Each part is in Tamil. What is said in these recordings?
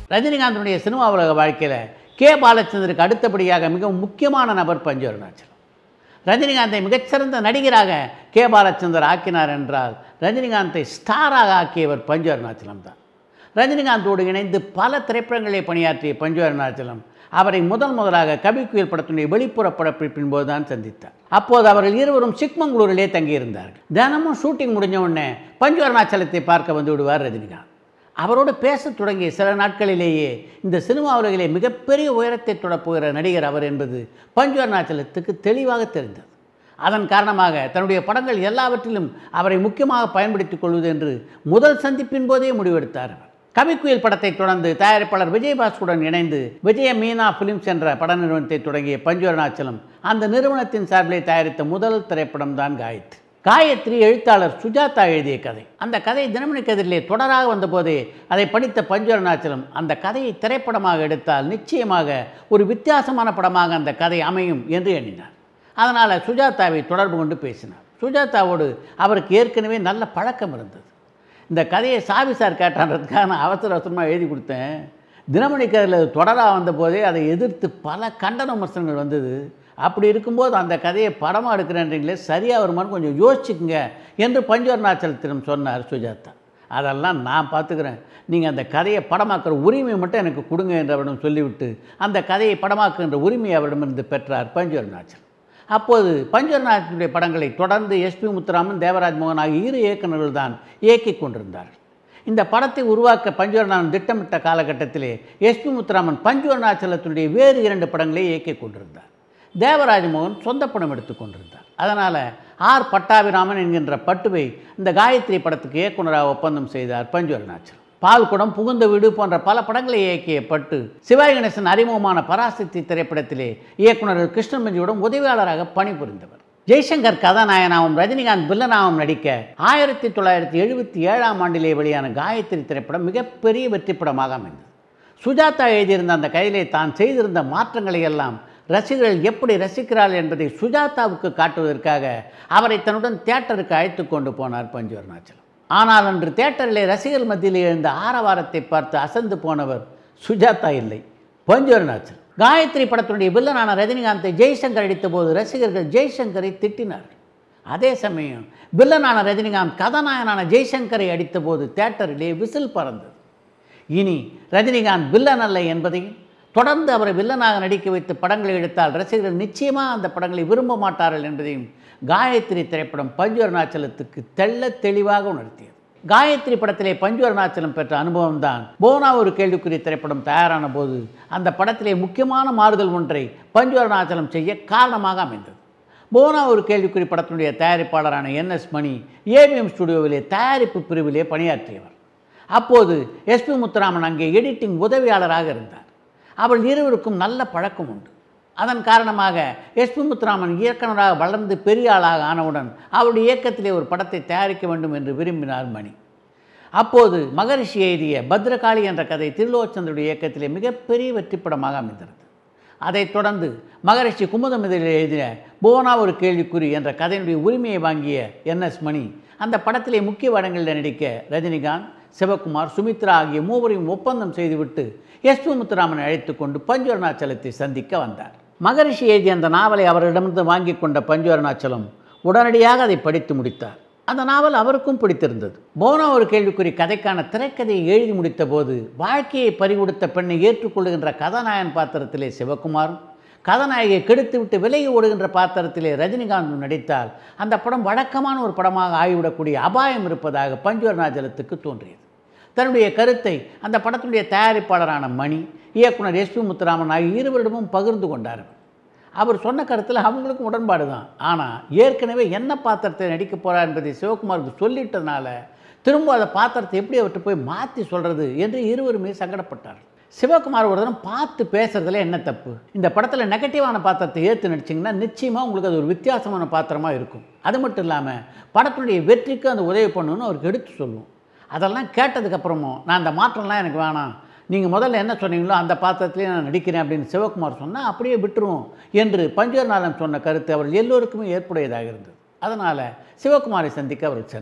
ரஜினிகாந்தனுடைய சினிமா உலக வாழ்க்கையில் கே பாலச்சந்தருக்கு அடுத்தபடியாக மிகவும் முக்கியமான நபர் பஞ்சு அருணாச்சலம் ரஜினிகாந்தை மிகச்சிறந்த நடிகராக கே பாலச்சந்தர் ஆக்கினார் என்றால் ரஜினிகாந்தை ஸ்டாராக ஆக்கியவர் பஞ்சு அருணாச்சலம் தான் ரஜினிகாந்தோடு இணைந்து பல திரைப்படங்களை பணியாற்றிய பஞ்சு அருணாச்சலம் அவரை முதல் முதலாக கபிக்குயில் படத்தினுடைய வெளிப்புற படப்பிடிப்பின் போது தான் சந்தித்தார் அப்போது அவர்கள் இருவரும் சிக்மங்களூரிலே தங்கியிருந்தார்கள் தினமும் ஷூட்டிங் முடிஞ்ச உடனே பஞ்சு அருணாச்சலத்தை பார்க்க வந்து விடுவார் ரஜினிகாந்த் அவரோடு பேசத் தொடங்கிய சில நாட்களிலேயே இந்த சினிமா உலகிலே மிகப்பெரிய உயரத்தை தொடப்போகிற நடிகர் அவர் என்பது பஞ்சு அருணாச்சலத்துக்கு தெளிவாக தெரிந்தது அதன் காரணமாக தன்னுடைய படங்கள் எல்லாவற்றிலும் அவரை முக்கியமாக பயன்படுத்திக் கொள்வது என்று முதல் சந்திப்பின் போதே முடிவெடுத்தார் அவர் கவிக்குயில் படத்தை தொடர்ந்து தயாரிப்பாளர் விஜயபாஸ்கருடன் இணைந்து விஜய மீனா பிலிம்ஸ் என்ற பட நிறுவனத்தை தொடங்கிய பஞ்சு அருணாச்சலம் அந்த நிறுவனத்தின் சார்பிலே தயாரித்த முதல் திரைப்படம் தான் காயத்ரி காயத்ரி எழுத்தாளர் சுஜாதா எழுதிய கதை அந்த கதை தினமணி கதிரிலே தொடராக வந்தபோதே அதை படித்த பஞ்சு அருணாச்சலம் அந்த கதையை திரைப்படமாக எடுத்தால் நிச்சயமாக ஒரு வித்தியாசமான படமாக அந்த கதை அமையும் என்று எண்ணினார் அதனால் சுஜாதாவை தொடர்பு கொண்டு பேசினார் சுஜாதாவோடு அவருக்கு ஏற்கனவே நல்ல பழக்கம் இருந்தது இந்த கதையை சாவி சார் கேட்டான்றதுக்காக நான் அவசர அவசரமாக எழுதி கொடுத்தேன் தினமணி கதையில் தொடராக வந்தபோதே அதை எதிர்த்து பல கண்டன விமர்சனங்கள் வந்தது அப்படி இருக்கும்போது அந்த கதையை படமாக எடுக்கிறேன்றீங்களே சரியாக வருமானு கொஞ்சம் யோசிச்சுக்குங்க என்று பஞ்சவர்ணாச்சலத்திடம் சொன்னார் சுஜாதா அதெல்லாம் நான் பார்த்துக்கிறேன் நீங்கள் அந்த கதையை படமாக்குற உரிமை மட்டும் எனக்கு கொடுங்க என்று அவரிடம் சொல்லிவிட்டு அந்த கதையை படமாக்குகின்ற உரிமையை அவரிடமிருந்து பெற்றார் பஞ்சவர்ணாச்சலம் அப்போது பஞ்சவர்ணாச்சலுடைய படங்களை தொடர்ந்து எஸ்பி முத்துராமன் தேவராஜ் மோகன் ஆகிய இரு இயக்குநர்கள் தான் இயக்கிக் கொண்டிருந்தார்கள் இந்த படத்தை உருவாக்க பஞ்சவர்ணாச்சலம் திட்டமிட்ட காலகட்டத்திலே எஸ்பி முத்துராமன் பஞ்சவர்ணாச்சலத்தினுடைய வேறு இரண்டு படங்களை இயக்கிக் கொண்டிருந்தார் தேவராஜ் மோகன் சொந்த படம் எடுத்துக் கொண்டிருந்தார் அதனால் ஆர் பட்டாபிராமன் என்கின்ற பட்டுவை இந்த காயத்ரி படத்துக்கு இயக்குனராக ஒப்பந்தம் செய்தார் பஞ்சு அருணாச்சலம் பால்குடம் புகுந்த வீடு போன்ற பல படங்களை இயக்கிய பட்டு சிவாஜி கணேசன் அறிமுகமான பராசக்தி திரைப்படத்திலே இயக்குனர் கிருஷ்ணமஞ்சியுடன் உதவியாளராக பணிபுரிந்தவர் ஜெய்சங்கர் கதாநாயகனாகவும் ரஜினிகாந்த் வில்லனாகவும் நடிக்க ஆயிரத்தி தொள்ளாயிரத்தி எழுபத்தி ஏழாம் ஆண்டிலே வெளியான காயத்ரி திரைப்படம் மிகப்பெரிய வெற்றி படமாக அமைந்தது சுஜாதா எழுதியிருந்த அந்த கையிலே தான் செய்திருந்த மாற்றங்களை எல்லாம் ரசிகர்கள் எப்படி ரசிக்கிறார்கள் என்பதை சுஜாதாவுக்கு காட்டுவதற்காக அவரை தன்னுடன் தியேட்டருக்கு அழைத்து கொண்டு போனார் பஞ்சு அருணாச்சலம் ஆனால் அன்று தியேட்டரிலே ரசிகர்கள் மத்தியில் எழுந்த ஆரவாரத்தை பார்த்து அசந்து போனவர் சுஜாதா இல்லை பஞ்சு அருணாச்சலம் காயத்ரி படத்தினுடைய வில்லனான ரஜினிகாந்தை ஜெய்சங்கர் அடித்தபோது ரசிகர்கள் ஜெய்சங்கரை திட்டினார்கள் அதே சமயம் வில்லனான ரஜினிகாந்த் கதாநாயகனான ஜெய்சங்கரை அடித்தபோது தியேட்டரிலே விசில் பறந்தது இனி ரஜினிகாந்த் வில்லன் அல்ல என்பதையும் தொடர்ந்து அவரை வில்லனாக நடிக்க வைத்து படங்களை எடுத்தால் ரசிகர்கள் நிச்சயமாக அந்த படங்களை விரும்ப மாட்டார்கள் என்பதையும் காயத்ரி திரைப்படம் பஞ்சு அருணாச்சலத்துக்கு தெள்ள தெளிவாக உணர்த்தியது காயத்ரி படத்திலே பஞ்சு அருணாச்சலம் பெற்ற அனுபவம் தான் போனா ஒரு கேள்விக்குறி திரைப்படம் தயாரான போது அந்த படத்திலே முக்கியமான மாறுதல் ஒன்றை பஞ்சு அருணாச்சலம் செய்ய காரணமாக அமைந்தது போனா ஒரு கேள்விக்குறி படத்தினுடைய தயாரிப்பாளரான என்எஸ் மணி ஏவிஎம் ஸ்டுடியோவிலே தயாரிப்பு பிரிவிலே பணியாற்றியவர் அப்போது எஸ்பி முத்துராமன் அங்கே எடிட்டிங் உதவியாளராக இருந்தார் அவள் இருவருக்கும் நல்ல பழக்கம் உண்டு அதன் காரணமாக எஸ்பி முத்துராமன் இயக்குனராக வளர்ந்து பெரிய ஆளாக ஆனவுடன் அவருடைய இயக்கத்திலே ஒரு படத்தை தயாரிக்க வேண்டும் என்று விரும்பினார் மணி அப்போது மகரிஷி எழுதிய பத்ரகாளி என்ற கதை திருலோச்சந்தருடைய இயக்கத்திலே மிகப்பெரிய வெற்றி படமாக அமைந்திருந்தது அதைத் தொடர்ந்து மகரிஷி குமுதம் இதழில் எழுதிய புவனா ஒரு கேள்விக்குறி என்ற கதையினுடைய உரிமையை வாங்கிய என்எஸ் மணி அந்த படத்திலே முக்கிய படங்களில் நடிக்க ரஜினிகாந்த் சிவகுமார் சுமித்ரா ஆகிய மூவரையும் ஒப்பந்தம் செய்துவிட்டு எஸ்பி முத்துராமனை அழைத்து கொண்டு பஞ்சு அருணாச்சலத்தை சந்திக்க வந்தார் மகரிஷி எழுதிய அந்த நாவலை அவரிடமிருந்து வாங்கி கொண்ட பஞ்சு அருணாச்சலம் உடனடியாக அதை படித்து முடித்தார் அந்த நாவல் அவருக்கும் பிடித்திருந்தது போனா ஒரு கேள்விக்குறி கதைக்கான திரைக்கதையை எழுதி முடித்த போது வாழ்க்கையை பறிகொடுத்த பெண்ணை ஏற்றுக்கொள்ளுகின்ற கதாநாயகன் பாத்திரத்திலே சிவகுமாரும் கதாநாயகியை கெடுத்துவிட்டு விலகி ஓடுகின்ற பாத்திரத்திலே ரஜினிகாந்தும் நடித்தால் அந்த படம் வழக்கமான ஒரு படமாக ஆகிவிடக்கூடிய அபாயம் இருப்பதாக பஞ்சு அருணாச்சலத்துக்கு தோன்றியது தன்னுடைய கருத்தை அந்த படத்துடைய தயாரிப்பாளரான மணி இயக்குனர் எஸ்பி முத்துராமன் ஆகிய இருவரிடமும் பகிர்ந்து கொண்டார் அவர் சொன்ன கருத்தில் அவங்களுக்கும் உடன்பாடு தான் ஆனால் ஏற்கனவே என்ன பாத்திரத்தை நடிக்க போகிறார் என்பதை சிவகுமாருக்கு சொல்லிட்டதுனால திரும்ப அந்த பாத்திரத்தை எப்படி அவர்கிட்ட போய் மாற்றி சொல்கிறது என்று இருவருமே சங்கடப்பட்டார் சிவகுமார் ஒரு தரம் பார்த்து பேசுறதுல என்ன தப்பு இந்த படத்தில் நெகட்டிவான பாத்திரத்தை ஏற்று நடிச்சிங்கன்னா நிச்சயமாக உங்களுக்கு அது ஒரு வித்தியாசமான பாத்திரமாக இருக்கும் அது மட்டும் இல்லாமல் படத்தினுடைய வெற்றிக்கு அந்த உதவி பண்ணணும்னு அவருக்கு எடுத்து சொல்லுவோம் அதெல்லாம் கேட்டதுக்கப்புறமும் நான் அந்த மாற்றம்லாம் எனக்கு வேணாம் நீங்கள் முதல்ல என்ன சொன்னீங்களோ அந்த பாத்திரத்திலே நான் நடிக்கிறேன் அப்படின்னு சிவகுமார் சொன்னால் அப்படியே விட்டுருவோம் என்று பஞ்சவர்நாதன் சொன்ன கருத்து அவர் எல்லோருக்குமே ஏற்புடையதாக இருந்தது அதனால் சிவகுமாரை சந்திக்க அவர் சென்றார்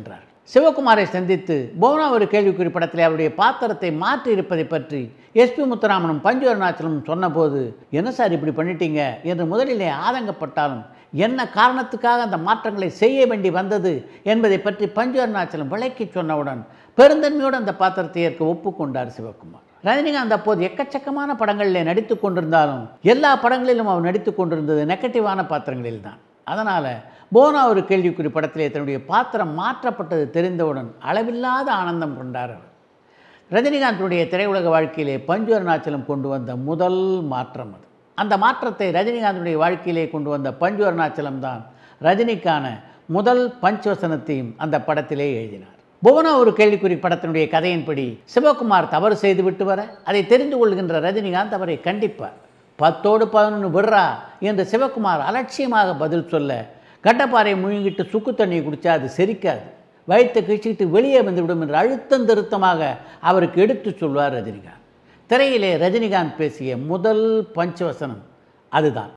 சிவகுமாரை சந்தித்து போனா ஒரு கேள்விக்குறி படத்தில் அவருடைய பாத்திரத்தை மாற்றி இருப்பதை பற்றி எஸ்பி முத்துராமனும் பஞ்சு அருணாச்சலம் சொன்னபோது என்ன சார் இப்படி பண்ணிட்டீங்க என்று முதலிலே ஆதங்கப்பட்டாலும் என்ன காரணத்துக்காக அந்த மாற்றங்களை செய்ய வேண்டி வந்தது என்பதை பற்றி பஞ்சு அருணாச்சலம் விளக்கி சொன்னவுடன் பெருந்தன்மையோடு அந்த பாத்திரத்தை ஏற்க ஒப்புக்கொண்டார் சிவகுமார் ரஜினிகாந்த் அப்போது எக்கச்சக்கமான படங்களில் நடித்து கொண்டிருந்தாலும் எல்லா படங்களிலும் அவர் நடித்து கொண்டிருந்தது நெகட்டிவான பாத்திரங்களில் தான் அதனால் போனா ஒரு கேள்விக்குறி படத்திலே தன்னுடைய பாத்திரம் மாற்றப்பட்டது தெரிந்தவுடன் அளவில்லாத ஆனந்தம் கொண்டார் அவர் ரஜினிகாந்துடைய திரையுலக வாழ்க்கையிலே பஞ்சு அருணாச்சலம் கொண்டு வந்த முதல் மாற்றம் அது அந்த மாற்றத்தை ரஜினிகாந்துடைய வாழ்க்கையிலே கொண்டு வந்த பஞ்சு அருணாச்சலம் தான் ரஜினிக்கான முதல் பஞ்சவசனத்தையும் அந்த படத்திலே எழுதினார் புவனா ஒரு கேள்விக்குறி படத்தினுடைய கதையின்படி சிவகுமார் தவறு செய்துவிட்டு வர அதை தெரிந்து கொள்கின்ற ரஜினிகாந்த் அவரை கண்டிப்பார் பத்தோடு பதினொன்று விடுறா என்று சிவகுமார் அலட்சியமாக பதில் சொல்ல கட்டப்பாறை முழுங்கிட்டு சுக்கு தண்ணியை குடித்தா அது செரிக்காது வயிற்றை கிழிச்சிக்கிட்டு வெளியே வந்துவிடும் என்று அழுத்தம் திருத்தமாக அவருக்கு எடுத்து சொல்வார் ரஜினிகாந்த் திரையிலே ரஜினிகாந்த் பேசிய முதல் பஞ்சவசனம் அதுதான்